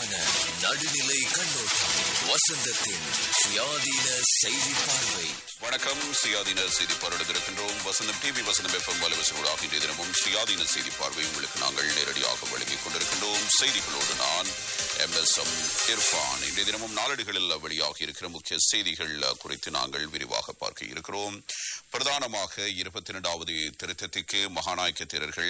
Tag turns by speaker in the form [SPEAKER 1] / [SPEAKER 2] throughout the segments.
[SPEAKER 1] சுயாதீனமான நடுநிலை கண்ணோட்டம் வசந்தத்தின் சுயாதீன செய்தி பார்வை
[SPEAKER 2] வணக்கம் சுயாதீன செய்தி பார்வையிடுகின்றோம் வசந்தம் டிவி வசந்தம் எஃப்எம் வலைவசனூடாக இன்றைய தினமும் சுயாதீன செய்தி பார்வை உங்களுக்கு நாங்கள் நேரடியாக வழங்கிக் கொண்டிருக்கின்றோம் செய்திகளோடு நான் எம் எஸ் எம் இர்ஃபான் இன்றைய தினமும் நாளடிகளில் வெளியாகி இருக்கிற முக்கிய செய்திகள் குறித்து நாங்கள் விரிவாக பார்க்க இருக்கிறோம் பிரதானமாக இருபத்தி இரண்டாவது திருத்தத்திற்கு மகாநாயக்க தேரர்கள்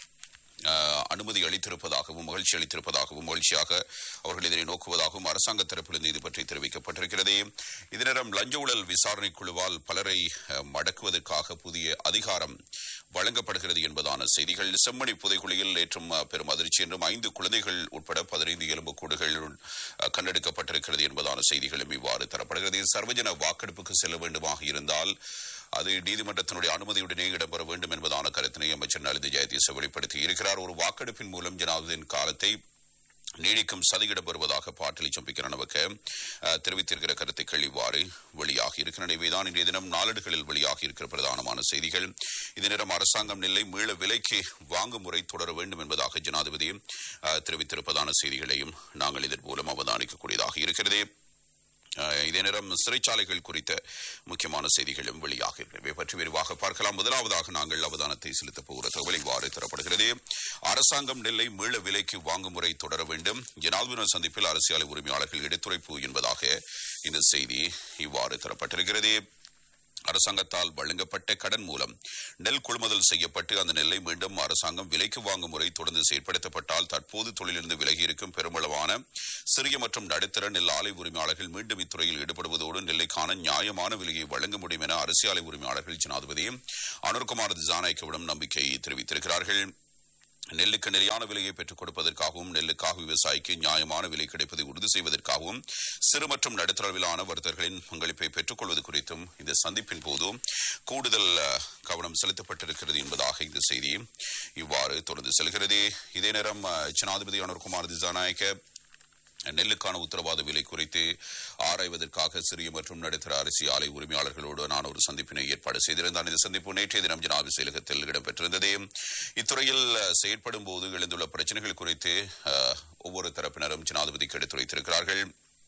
[SPEAKER 2] அஹ், அனுமதி அளித்திருப்பதாகவும் மகிழ்ச்சி அளித்திருப்பதாகவும் மகிழ்ச்சியாக அவர்கள் இதனை நோக்குவதாகவும் அரசாங்க தரப்பிலிருந்து இது பற்றி தெரிவிக்கப்பட்டிருக்கிறது இதனிடம் லஞ்ச ஊழல் விசாரணை குழுவால் பலரை அஹ், மடக்குவதற்காக புதிய அதிகாரம் வழங்கப்படுகிறது என்பதான செய்திகள் செம்மணி புதைக்குழியில் ஏற்றும் அஹ், பெரும் அதிர்ச்சி என்றும் ஐந்து குழந்தைகள் உட்பட பதினைந்து எலும்புக்கூடுகள் அஹ், கண்டெடுக்கப்பட்டிருக்கிறது என்பதான செய்திகளும் இவ்வாறு தரப்படுகிறது சர்வஜன வாக்கெடுப்புக்கு செல்ல வேண்டுமாக இருந்தால் அது நீதிமன்றத்தினுடைய அனுமதியுடனே இடம்பெற வேண்டும் என்பதான கருத்தினை அமைச்சர் நலித ஜெயதீச வெளிப்படுத்தி இருக்கிறார் ஒரு வாக்கெடுப்பின் மூலம் ஜனாதிபதியின் காலத்தை நீடிக்கும் சதி இடம்பெறுவதாக பாட்டிலி சம்பிக்கிறனவுக்கு தெரிவித்திருக்கிற கருத்துக்கள் இவ்வாறு வெளியாகி இருக்கின்றன இவைதான் இன்றைய தினம் நாளேடுகளில் வெளியாகி இருக்கிற பிரதானமான செய்திகள் இதே நேரம் அரசாங்கம் நெல்லை மீள விலைக்கு வாங்கும் முறை தொடர வேண்டும் என்பதாக ஜனாதிபதி அஹ், தெரிவித்திருப்பதான செய்திகளையும் நாங்கள் இதன் மூலம் அவதானிக்கக்கூடியதாக இருக்கிறது அஹ், இதே நேரம் சிறைச்சாலைகள் குறித்த முக்கியமான செய்திகளும் வெளியாகின்றன இவை பற்றி விரிவாக பார்க்கலாம் முதலாவதாக நாங்கள் அவதானத்தை செலுத்தப் போகிற தகவல் இவ்வாறு தரப்படுகிறது அரசாங்கம் நெல்லை மீள விலைக்கு வாங்கும் முறை தொடர வேண்டும் ஜனாதிபதி சந்திப்பில் அரசியல் உரிமையாளர்கள் எடுத்துரைப்பு என்பதாக இந்த செய்தி இவ்வாறு தரப்பட்டிருக்கிறது அரசாங்கத்தால் வழங்கப்பட்ட கடன் மூலம் நெல் கொள்முதல் செய்யப்பட்டு அந்த நெல்லை மீண்டும் அரசாங்கம் விலைக்கு வாங்கும் முறை தொடர்ந்து செயற்படுத்தப்பட்டால் தற்போது தொழிலிருந்து விலகி இருக்கும் பெருமளவான சிறிய மற்றும் நடுத்தர நெல் ஆலை உரிமையாளர்கள் மீண்டும் இத்துறையில் ஈடுபடுவதோடு நெல்லைக்கான நியாயமான விலையை வழங்க முடியும் என அரசு ஆலை உரிமையாளர்கள் ஜனாதிபதி அனுர்குமார் திசாநாயக்கவிடம் நம்பிக்கை தெரிவித்திருக்கிறார்கள் நெல்லுக்கு நிலையான விலையை பெற்றுக் கொடுப்பதற்காகவும் நெல்லுக்காக விவசாயிக்கு நியாயமான விலை கிடைப்பதை உறுதி செய்வதற்காகவும் சிறு மற்றும் நடுத்தர அளவிலான வர்த்தகர்களின் பங்களிப்பை பெற்றுக் கொள்வது குறித்தும் இந்த சந்திப்பின் போது கூடுதல் அஹ், கவனம் செலுத்தப்பட்டிருக்கிறது என்பதாக இந்த செய்தி இவ்வாறு தொடர்ந்து செல்கிறது இதே நேரம் அஹ், ஜனாதிபதி அனுர்குமார் திசாநாயக்க நெல்லுக்கான உத்தரவாத விலை குறித்து ஆராய்வதற்காக சிறிய மற்றும் நடுத்தர அரிசி ஆலை உரிமையாளர்களோடு நான் ஒரு சந்திப்பினை ஏற்பாடு செய்திருந்தான் இந்த சந்திப்பு நேற்றைய தினம் ஜனாபி செயலகத்தில் இடம்பெற்றிருந்தது இத்துறையில் அஹ், செயற்படும் போது எழுந்துள்ள பிரச்சனைகள் குறித்து அஹ், ஒவ்வொரு தரப்பினரும் ஜனாதிபதிக்கு எடுத்துரைத்திருக்கிறார்கள்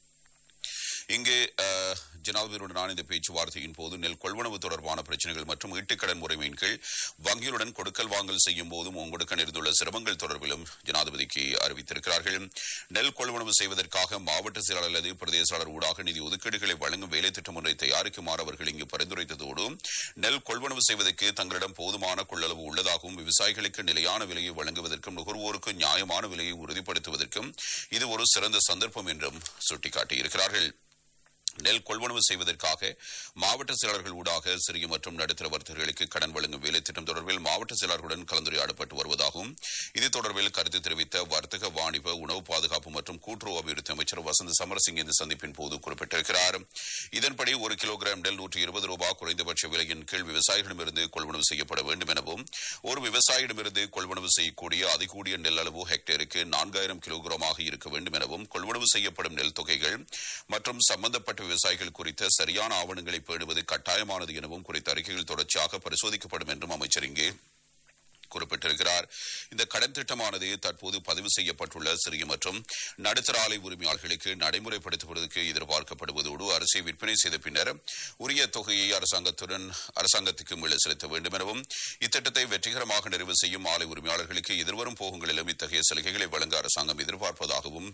[SPEAKER 2] இங்கு அஹ், ஜனாதிபதியுடனான இந்த பேச்சுவார்த்தையின் போது நெல் கொள்வனவு தொடர்பான பிரச்சனைகள் மற்றும் ஈட்டுக்கடன் முறைமையின் கீழ் வங்கிகளுடன் கொடுக்கல் வாங்கல் செய்யும் போதும் உங்களுக்கு நேர்ந்துள்ள சிரமங்கள் தொடர்பிலும் ஜனாதிபதிக்கு அறிவித்திருக்கிறார்கள் நெல் கொள்வனவு செய்வதற்காக மாவட்ட செயலாளர் அல்லது பிரதேசாளர் ஊடாக நிதி ஒதுக்கீடுகளை வழங்கும் வேலை திட்டம் ஒன்றை தயாரிக்குமாறு அவர்கள் இங்கு பரிந்துரைத்ததோடு நெல் கொள்வனவு செய்வதற்கு தங்களிடம் போதுமான கொள்ளளவு உள்ளதாகவும் விவசாயிகளுக்கு நிலையான விலையை வழங்குவதற்கும் நுகர்வோருக்கு நியாயமான விலையை உறுதிப்படுத்துவதற்கும் இது ஒரு சிறந்த சந்தர்ப்பம் என்றும் சுட்டிக்காட்டியிருக்கிறார்கள் நெல் கொள்வனவு செய்வதற்காக மாவட்ட செயலாளர்கள் ஊடாக சிறிய மற்றும் நடுத்தர வர்த்தகர்களுக்கு கடன் வழங்கும் வேலை திட்டம் தொடர்பில் மாவட்ட செயலாளர்களுடன் கலந்துரையாடப்பட்டு வருவதாகவும் இது தொடர்பில் கருத்து தெரிவித்த வர்த்தக வாணிப உணவு பாதுகாப்பு மற்றும் கூட்டுறவு அபிவிருத்தி அமைச்சர் வசந்த் சமரசிங் இந்த சந்திப்பின் போது குறிப்பிட்டிருக்கிறார் இதன்படி ஒரு கிலோகிராம் நெல் நூற்றி இருபது ரூபாய் குறைந்தபட்ச விலையின் கீழ் விவசாயிகளிடமிருந்து கொள்வனவு செய்யப்பட வேண்டும் எனவும் ஒரு விவசாயியிடமிருந்து கொள்வனவு செய்யக்கூடிய அதிகூடிய நெல் அளவு ஹெக்டேருக்கு நான்காயிரம் கிலோகிராமாக இருக்க வேண்டும் எனவும் கொள்வனவு செய்யப்படும் நெல் தொகைகள் மற்றும் சம்பந்தப்பட்ட விவசாயிகள் குறித்த சரியான ஆவணங்களை பேணுவது கட்டாயமானது எனவும் குறித்த அறிக்கைகள் தொடர்ச்சியாக பரிசோதிக்கப்படும் என்றும் அமைச்சர் இங்கே குறிப்பிட்டிருக்கிறார் இந்த கடன் திட்டமானது தற்போது பதிவு செய்யப்பட்டுள்ள சிறிய மற்றும் நடுத்தர ஆலை உரிமையாளர்களுக்கு நடைமுறைப்படுத்துவதற்கு எதிர்பார்க்கப்படுவதோடு அரிசியை விற்பனை செய்த பின்னர் உரிய தொகையை அரசாங்கத்துடன் அரசாங்கத்துக்கு மீள செலுத்த வேண்டும் எனவும் இத்திட்டத்தை வெற்றிகரமாக நிறைவு செய்யும் ஆலை உரிமையாளர்களுக்கு எதிர்வரும் போகங்களிலும் இத்தகைய சலுகைகளை வழங்க அரசாங்கம் எதிர்பார்ப்பதாகவும்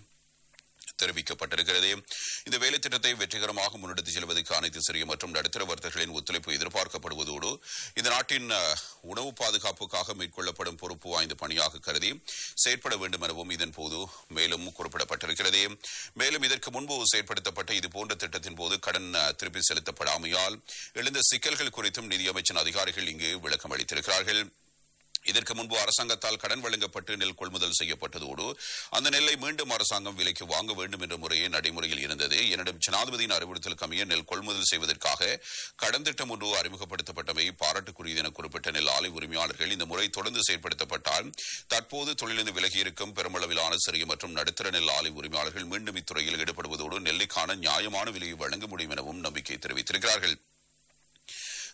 [SPEAKER 2] தெரிவிக்கப்பட்டிருக்கிறது இந்த வேலை திட்டத்தை வெற்றிகரமாக முன்னெடுத்துச் செல்வதற்கு அனைத்து சிறிய மற்றும் நடுத்தர வர்த்தகர்களின் ஒத்துழைப்பு எதிர்பார்க்கப்படுவதோடு இந்த நாட்டின் அஹ், உணவு பாதுகாப்புக்காக மேற்கொள்ளப்படும் பொறுப்பு வாய்ந்த பணியாக கருதி செயற்பட வேண்டும் எனவும் இதன் போது மேலும் குறிப்பிடப்பட்டிருக்கிறது மேலும் இதற்கு முன்பு செயற்படுத்தப்பட்ட இதுபோன்ற திட்டத்தின் போது கடன் அஹ், திருப்பி செலுத்தப்படாமையால் எழுந்த சிக்கல்கள் குறித்தும் நிதியமைச்சின் அதிகாரிகள் இங்கு விளக்கம் அளித்திருக்கிறார்கள் இதற்கு முன்பு அரசாங்கத்தால் கடன் வழங்கப்பட்டு நெல் கொள்முதல் செய்யப்பட்டதோடு அந்த நெல்லை மீண்டும் அரசாங்கம் விலைக்கு வாங்க வேண்டும் என்ற முறையே நடைமுறையில் இருந்தது என்னிடம் ஜனாதிபதியின் அறிவுறுத்தலுக்கு அமைய நெல் கொள்முதல் செய்வதற்காக கடன் திட்டம் ஒன்று அறிமுகப்படுத்தப்பட்டவை பாராட்டுக்குரியது என குறிப்பிட்ட நெல் ஆலை உரிமையாளர்கள் இந்த முறை தொடர்ந்து செயற்படுத்தப்பட்டால் தற்போது தொழிலிருந்து விலகியிருக்கும் பெருமளவிலான சிறிய மற்றும் நடுத்தர நெல் ஆலை உரிமையாளர்கள் மீண்டும் இத்துறையில் ஈடுபடுவதோடு நெல்லுக்கான நியாயமான விலையை வழங்க முடியும் எனவும் நம்பிக்கை தெரிவித்திருக்கிறார்கள்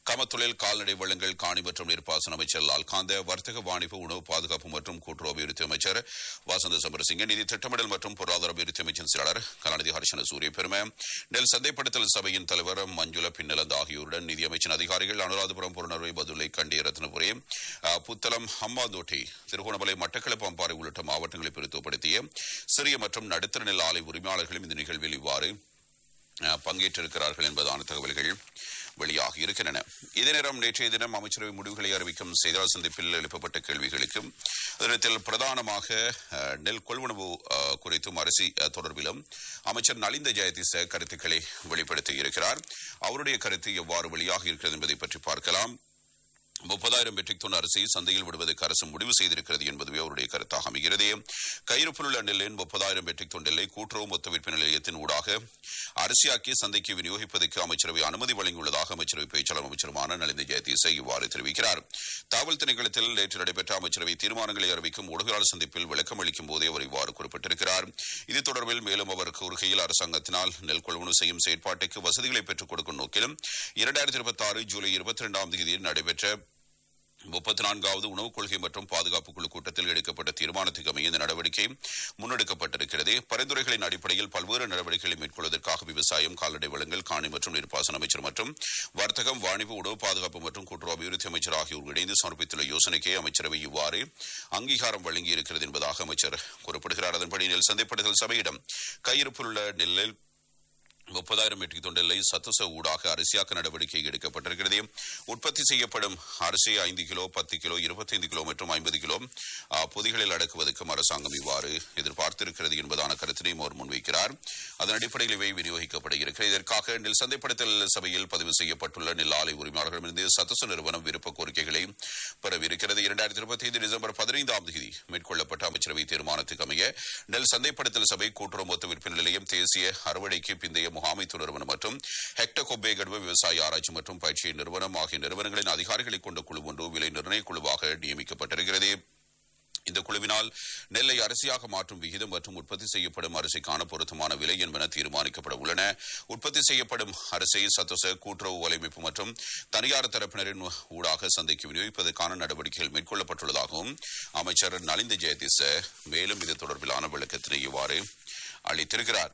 [SPEAKER 2] கமத்தொழில் கால்நடை வளங்கள் காணி மற்றும் நீர்ப்பாசன அமைச்சர் லால்காந்த வர்த்தக வாணிப உணவு பாதுகாப்பு மற்றும் கூட்டுறவு அபிவிருத்தி அமைச்சர் வசந்த சமரசிங்க நிதி திட்டமிடல் மற்றும் பொருளாதார அபிவிருத்தி அமைச்சின் செயலாளர் கலாநிதி ஹர்ஷன சூரிய பெருமை நெல் சந்தைப்படுத்தல் சபையின் தலைவர் மஞ்சுள பின்னலந்த ஆகியோருடன் நிதி அமைச்சின் அதிகாரிகள் அனுராதபுரம் புறநர்வை பதுளை கண்டி ரத்னபுரி அஹ், புத்தளம் ஹம்மாந்தோட்டை திருகோணமலை மட்டக்களப்பு அம்பாறை உள்ளிட்ட மாவட்டங்களை பிரித்துப்படுத்திய சிறிய மற்றும் நடுத்தர நெல் ஆலை உரிமையாளர்களும் இந்த நிகழ்வில் இவ்வாறு அஹ், பங்கேற்றிருக்கிறார்கள் என்பதான தகவல்கள் வெளியாகி இருக்கின்றன இதே நேரம் நேற்றைய தினம் அமைச்சரவை முடிவுகளை அறிவிக்கும் செய்தியாளர் சந்திப்பில் எழுப்பப்பட்ட கேள்விகளுக்கு அதனத்தில் பிரதானமாக அஹ், நெல் கொள்வனவு அஹ், குறித்தும் அரசி அஹ், தொடர்பிலும் அமைச்சர் நலிந்த ஜெயதிச கருத்துக்களை வெளிப்படுத்தி இருக்கிறார் அவருடைய கருத்து எவ்வாறு வெளியாகி இருக்கிறது என்பதை பற்றி பார்க்கலாம் முப்பதாயிரம் மெட்ரிக் டன் அரிசி சந்தையில் விடுவதற்கு அரசு முடிவு செய்திருக்கிறது என்பதுவே அவருடைய கருத்தாக அமைகிறது கையிருப்பில் உள்ள நெல்லின் முப்பதாயிரம் மெட்ரிக் டன் நெல்லை கூட்டுறவு மொத்த விற்பனை நிலையத்தின் ஊடாக அரிசியாக்கி சந்தைக்கு விநியோகிப்பதற்கு அமைச்சரவை அனுமதி வழங்கியுள்ளதாக அமைச்சரவை பேச்சாளர் அமைச்சருமான நலிந்த ஜெயதீச இவ்வாறு தெரிவிக்கிறார் தகவல் திணைக்களத்தில் நேற்று நடைபெற்ற அமைச்சரவை தீர்மானங்களை அறிவிக்கும் ஊடகவியலாளர் சந்திப்பில் விளக்கம் அளிக்கும் போதே அவர் இவ்வாறு குறிப்பிட்டிருக்கிறார் இது தொடர்பில் மேலும் அவர் கூறுகையில் அரசாங்கத்தினால் நெல் கொள்வனவு செய்யும் செயற்பாட்டுக்கு வசதிகளை பெற்றுக் கொடுக்கும் நோக்கிலும் இரண்டாயிரத்தி இருபத்தி ஆறு ஜூலை இருபத்தி இரண்டாம் தேதியில் நடைபெற்ற முப்பத்தி நான்காவது உணவுக் கொள்கை மற்றும் பாதுகாப்பு குழு கூட்டத்தில் எடுக்கப்பட்ட தீர்மானத்துக்கு அமைய இந்த நடவடிக்கை முன்னெடுக்கப்பட்டிருக்கிறது பரிந்துரைகளின் அடிப்படையில் பல்வேறு நடவடிக்கைகளை மேற்கொள்வதற்காக விவசாயம் கால்நடை வளங்கள் காணி மற்றும் நீர்ப்பாசன அமைச்சர் மற்றும் வர்த்தகம் வாணிப உணவு பாதுகாப்பு மற்றும் கூட்டுறவு அபிவிருத்தி அமைச்சர் ஆகியோர் இணைந்து சமர்ப்பித்துள்ள யோசனைக்கே அமைச்சரவை இவ்வாறு அங்கீகாரம் வழங்கியிருக்கிறது என்பதாக அமைச்சர் குறிப்பிடுகிறார் அதன்படி நெல் சந்தைப்படுத்தல் சபையிடம் கையிருப்பில் உள்ள நெல்லில் முப்பதாயிரம் மெட்ரிக் டன் நெல்லை சத்துச ஊடாக அரிசியாக்க நடவடிக்கை எடுக்கப்பட்டிருக்கிறது உற்பத்தி செய்யப்படும் அரிசி ஐந்து கிலோ பத்து கிலோ இருபத்தைந்து கிலோ மற்றும் ஐம்பது கிலோ ஆ, பொதிகளில் அடக்குவதற்கும் அரசாங்கம் இவ்வாறு எதிர்பார்த்திருக்கிறது என்பதான கருத்தினையும் அவர் முன்வைக்கிறார் அதன் அடிப்படையில் இவை விநியோகிக்கப்பட இருக்கிறது இதற்காக நெல் சந்தைப்படுத்தல் சபையில் பதிவு செய்யப்பட்டுள்ள நெல் ஆலை உரிமையாளர்களிடமிருந்து சத்துச நிறுவனம் விருப்ப கோரிக்கைகளை பெறவிருக்கிறது இரண்டாயிரத்தி இருபத்தி ஐந்து டிசம்பர் பதினைந்தாம் தேதி மேற்கொள்ளப்பட்ட அமைச்சரவை தீர்மானத்துக்கு அமைய நெல் சந்தைப்படுத்தல் சபை கூட்டுறவு மொத்த விற்பனை நிலையம் தேசிய அறுவடைக்கு பிந்தைய முகாமைத்துவ நிறுவனம் மற்றும் ஹெக்டர் கொப்பே கடுவ விவசாய ஆராய்ச்சி மற்றும் பயிற்சி நிறுவனம் ஆகிய நிறுவனங்களின் அதிகாரிகளை கொண்ட குழு ஒன்று விலை நிர்ணய குழுவாக நியமிக்கப்பட்டிருக்கிறது இந்த குழுவினால் நெல்லை அரிசியாக மாற்றும் விகிதம் மற்றும் உற்பத்தி செய்யப்படும் அரிசிக்கான பொருத்தமான விலை என்பன தீர்மானிக்கப்பட உள்ளன உற்பத்தி செய்யப்படும் அரிசி சத்தோச கூட்டுறவு வலையமைப்பு மற்றும் தனியார் தரப்பினரின் ஊடாக சந்தைக்கு விநியோகிப்பதற்கான நடவடிக்கைகள் மேற்கொள்ளப்பட்டுள்ளதாகவும் அமைச்சர் நலிந்த ஜெயதிச மேலும் இது தொடர்பிலான விளக்கத்தினை இவ்வாறு அளித்திருக்கிறார்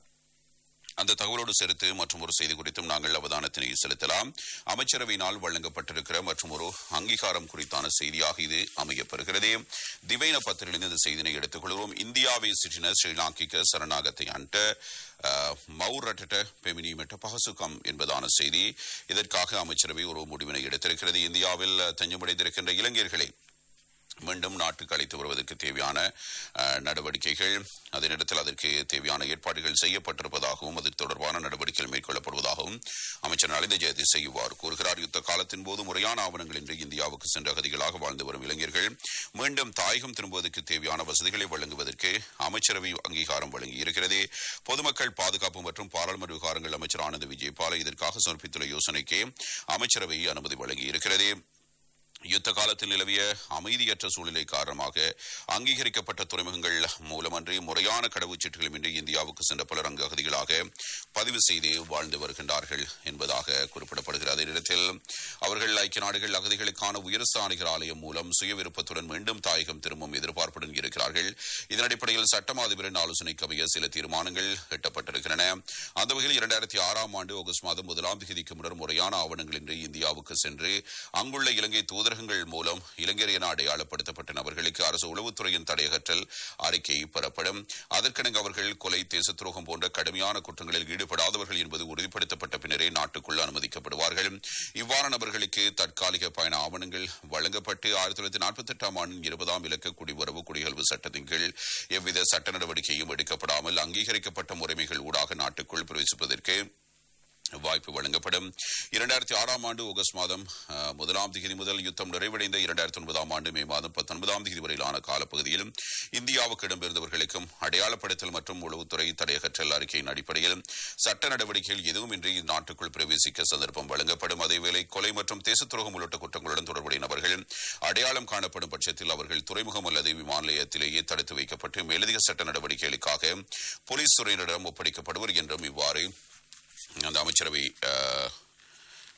[SPEAKER 2] அந்த தகவலோடு சேர்த்து மற்றும் ஒரு செய்தி குறித்தும் நாங்கள் அவதானத்தினை செலுத்தலாம் அமைச்சரவையினால் வழங்கப்பட்டிருக்கிற மற்றும் ஒரு அங்கீகாரம் குறித்தான செய்தியாக இது அமையப்பெறுகிறது திவைன பத்திரிலிருந்து இந்த செய்தினை எடுத்துக் கொள்கிறோம் இந்தியாவை சுற்றின ஸ்ரீலங்கிக்க சரணாகத்தை அண்ட அஹ், மௌரட்ட பெமினிமெட்ட பகசுகம் என்பதான செய்தி இதற்காக அமைச்சரவை ஒரு முடிவினை எடுத்திருக்கிறது இந்தியாவில் தஞ்சமடைந்திருக்கின்ற இளைஞர்களை மீண்டும் நாட்டுக்கு அழைத்து வருவதற்கு தேவையான அஹ், நடவடிக்கைகள் அதே நேரத்தில் அதற்கு தேவையான ஏற்பாடுகள் செய்யப்பட்டிருப்பதாகவும் அது தொடர்பான நடவடிக்கைகள் மேற்கொள்ளப்படுவதாகவும் அமைச்சர் நலிந்த ஜெயதிசை இவ்வாறு கூறுகிறார் யுத்த காலத்தின் போது முறையான ஆவணங்களின்றி இந்தியாவுக்கு சென்ற அகதிகளாக வாழ்ந்து வரும் இளைஞர்கள் மீண்டும் தாயகம் திரும்புவதற்கு தேவையான வசதிகளை வழங்குவதற்கு அமைச்சரவை அங்கீகாரம் வழங்கியிருக்கிறது பொதுமக்கள் பாதுகாப்பு மற்றும் பாராளுமன்ற விவகாரங்கள் அமைச்சர் ஆனந்த் விஜயபால இதற்காக சமர்ப்பித்துள்ள யோசனைக்கு அமைச்சரவை அனுமதி வழங்கியிருக்கிறது யுத்த காலத்தில் நிலவிய அமைதியற்ற சூழ்நிலை காரணமாக அங்கீகரிக்கப்பட்ட துறைமுகங்கள் மூலமன்றி முறையான கடவுச்சீட்டுகளுமின்றி இந்தியாவுக்கு சென்ற பலர் அங்கு அகதிகளாக பதிவு செய்து வாழ்ந்து வருகின்றார்கள் என்பதாக குறிப்பிடப்படுகிறது அதே நேரத்தில் அவர்கள் ஐக்கிய நாடுகள் அகதிகளுக்கான உயர்ஸ்த ஆணையர் ஆலயம் மூலம் சுய விருப்பத்துடன் மீண்டும் தாயகம் திரும்பும் எதிர்பார்ப்புடன் இருக்கிறார்கள் இதன் அடிப்படையில் சட்டம் அதிபரின் ஆலோசனைக்கு அமைய சில தீர்மானங்கள் எட்டப்பட்டிருக்கின்றன அந்த வகையில் இரண்டாயிரத்தி ஆறாம் ஆண்டு ஆகஸ்ட் மாதம் முதலாம் தேதிக்கு முன்னர் முறையான ஆவணங்களின்றி இந்தியாவுக்கு சென்று அங்குள்ள இலங்கை தூதரகங்கள் மூலம் இளைஞர் என அடையாளப்படுத்தப்பட்ட நபர்களுக்கு அரசு உளவுத்துறையின் தடையகற்றல் அறிக்கை பெறப்படும் அதற்கிணங்க அவர்கள் கொலை தேச துரோகம் போன்ற கடுமையான குற்றங்களில் ஈடுபடாதவர்கள் என்பது உறுதிப்படுத்தப்பட்ட பின்னரே நாட்டுக்குள் அனுமதிக்கப்படுவார்கள் இவ்வாறான நபர்களுக்கு தற்காலிக பயண ஆவணங்கள் வழங்கப்பட்டு ஆயிரத்தி தொள்ளாயிரத்தி நாற்பத்தி எட்டாம் ஆண்டின் இருபதாம் இலக்க குடிவரவு குடியல்வு சட்டத்தின் கீழ் எவ்வித சட்ட நடவடிக்கையும் எடுக்கப்படாமல் அங்கீகரிக்கப்பட்ட முறைமைகள் ஊடாக நாட்டுக்குள் பிரவேசிப்பதற்கு வாய்ப்பு வழங்கப்படும் இரண்டாயிரத்தி ஆறாம் ஆண்டு ஆகஸ்ட் மாதம் அஹ், முதலாம் தேதி முதல் யுத்தம் நிறைவடைந்த இரண்டாயிரத்தி ஒன்பதாம் ஆண்டு மே மாதம் பத்தொன்பதாம் தேதி வரையிலான காலப்பகுதியிலும் இந்தியாவுக்கு இடம்பெயர்ந்தவர்களுக்கும் அடையாளப்படுத்தல் மற்றும் உளவுத்துறை தடையகற்றல் அறிக்கையின் அடிப்படையில் சட்ட நடவடிக்கைகள் எதுவுமின்றி நாட்டுக்குள் பிரவேசிக்க சந்தர்ப்பம் வழங்கப்படும் அதேவேளை கொலை மற்றும் தேசத் துரோகம் உள்ளிட்ட குற்றங்களுடன் தொடர்புடைய நபர்கள் அடையாளம் காணப்படும் பட்சத்தில் அவர்கள் துறைமுகம் அல்லது விமான நிலையத்திலேயே தடுத்து வைக்கப்பட்டு மேலதிக சட்ட நடவடிக்கைகளுக்காக போலீஸ் துறையினரிடம் ஒப்படைக்கப்படுவர் என்றும் இவ்வாறு அந்த அமைச்சரவை அஹ்,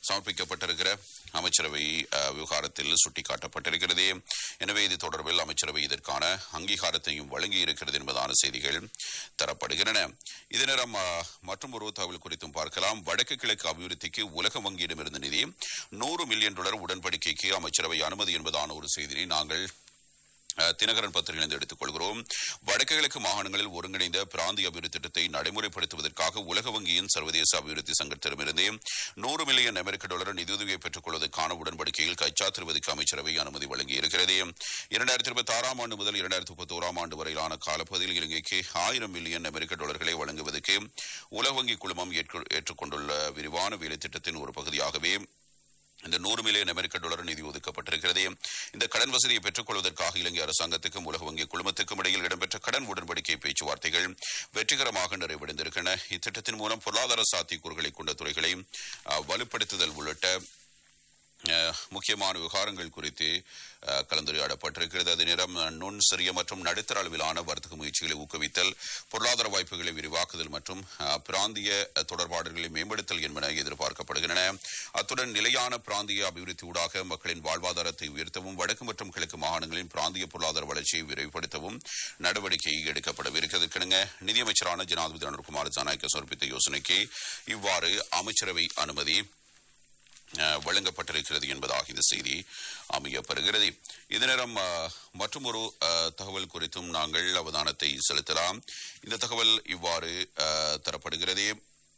[SPEAKER 2] சமர்ப்பிக்கப்பட்டிருக்கிற அமைச்சரவை அஹ், விவகாரத்தில் சுட்டிக்காட்டப்பட்டிருக்கிறது எனவே இது தொடர்பில் அமைச்சரவை இதற்கான அங்கீகாரத்தையும் வழங்கி இருக்கிறது என்பதான செய்திகள் தரப்படுகின்றன இதே நேரம் மற்றும் ஒரு தகவல் குறித்தும் பார்க்கலாம் வடக்கு கிழக்கு அபிவிருத்திக்கு உலக வங்கியிடமிருந்து நிதி நூறு மில்லியன் டாலர் உடன்படிக்கைக்கு அமைச்சரவை அனுமதி என்பதான ஒரு செய்தியை நாங்கள் அஹ், தினகரன் பத்திரிகையிலிருந்து எடுத்துக் கொள்கிறோம் வடக்கு கிழக்கு மாகாணங்களில் ஒருங்கிணைந்த பிராந்திய அபிவிருத்தி திட்டத்தை நடைமுறைப்படுத்துவதற்காக உலக வங்கியின் சர்வதேச அபிவிருத்தி சங்கத்திடமிருந்து நூறு மில்லியன் அமெரிக்க டாலர் நிதியுதவியை பெற்றுக் கொள்வதற்கான உடன்படிக்கையில் கைச்சா திருவதிக்கு அமைச்சரவை அனுமதி வழங்கியிருக்கிறது இரண்டாயிரத்தி இருபத்தி ஆறாம் ஆண்டு முதல் இரண்டாயிரத்தி முப்பத்தி ஓராம் ஆண்டு வரையிலான காலப்பகுதியில் இலங்கைக்கு ஆயிரம் மில்லியன் அமெரிக்க டாலர்களை வழங்குவதற்கு உலக வங்கி குழுமம் ஏற்று- ஏற்றுக்கொண்டுள்ள விரிவான வேலை திட்டத்தின் ஒரு பகுதியாகவே இந்த நூறு மில்லியன் அமெரிக்க டாலர் நிதி ஒதுக்கப்பட்டிருக்கிறது இந்த கடன் வசதியை பெற்றுக் கொள்வதற்காக இலங்கை அரசாங்கத்துக்கும் உலக வங்கி குழுமத்துக்கும் இடையில் இடம்பெற்ற கடன் உடன்படிக்கை பேச்சுவார்த்தைகள் வெற்றிகரமாக நிறைவடைந்திருக்கின்றன இத்திட்டத்தின் மூலம் பொருளாதார சாத்தியக்கூறுகளை கொண்ட துறைகளை அஹ், வலுப்படுத்துதல் உள்ளிட்ட அஹ், முக்கியமான விவகாரங்கள் குறித்து அஹ், கலந்துரையாடப்பட்டிருக்கிறது அதே நேரம் அஹ், நுண் சிறிய மற்றும் நடுத்தர அளவிலான வர்த்தக முயற்சிகளை ஊக்குவித்தல் பொருளாதார வாய்ப்புகளை விரிவாக்குதல் மற்றும் அஹ், பிராந்திய அஹ், தொடர்பாடல்களை மேம்படுத்தல் என்பன எதிர்பார்க்கப்படுகின்றன அத்துடன் நிலையான பிராந்திய அபிவிருத்தி ஊடாக மக்களின் வாழ்வாதாரத்தை உயர்த்தவும் வடக்கு மற்றும் கிழக்கு மாகாணங்களின் பிராந்திய பொருளாதார வளர்ச்சியை விரைவுபடுத்தவும் நடவடிக்கை எடுக்கப்படவிருக்கிறது கிணங்க நிதியமைச்சரான ஜனாதிபதி அனுர்குமார் ஜனநாயக்க சமர்ப்பித்த யோசனைக்கு இவ்வாறு அமைச்சரவை அனுமதி அஹ், வழங்கப்பட்டிருக்கிறது என்பதாக இந்த செய்தி அமையப்பெறுகிறது இது நேரம் மற்றும் ஒரு தகவல் குறித்தும் நாங்கள் அவதானத்தை செலுத்தலாம் இந்த தகவல் இவ்வாறு அஹ், தரப்படுகிறது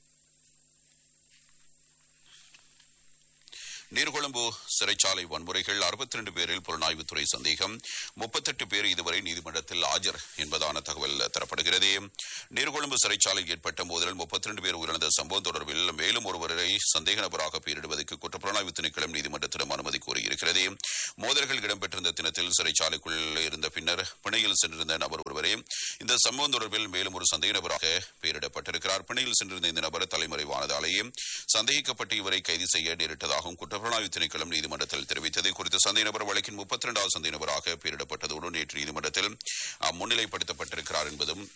[SPEAKER 2] நீர்கொழும்பு சிறைச்சாலை வன்முறைகள் அறுபத்தி ரெண்டு பேரில் புலனாய்வுத்துறை சந்தேகம் முப்பத்தெட்டு பேர் இதுவரை நீதிமன்றத்தில் ஆஜர் என்பதான தகவல் தரப்படுகிறது நீர்கொழும்பு சிறைச்சாலையில் ஏற்பட்ட மோதலில் முப்பத்தி ரெண்டு பேர் உயிரிழந்த சம்பவம் தொடர்பில் மேலும் ஒருவரை சந்தேக நபராக பெயரிடுவதற்கு குற்றப்புலனாய்வு திணைக்களம் நீதிமன்றத்திடம் அனுமதி கோரியிருக்கிறது மோதல்கள் இடம்பெற்றிருந்த தினத்தில் சிறைச்சாலைக்குள் இருந்த பின்னர் பிணையில் சென்றிருந்த நபர் ஒருவரே இந்த சம்பவம் தொடர்பில் மேலும் ஒரு சந்தேக நபராக பெயரிடப்பட்டிருக்கிறார் பிணையில் சென்றிருந்த இந்த நபர் தலைமறைவானதாலேயே சந்தேகிக்கப்பட்டு இவரை கைது செய்ய நேரிட்டதாகவும் குற்றப்புலனாய்வு திணைக்களம் நீதிமன்றத்தில் தெரிவித்தது குறித்த சந்தேக நபர் வழக்கின் முப்பத்தி இரண்டாவது சந்தேக நபராக பெயரிடப்பட்டதோடு நேற்று நீதிமன்றத்தில் அஹ், முன்னிலைப்படுத்தப்பட்டிருக்கிறார் என்பதும்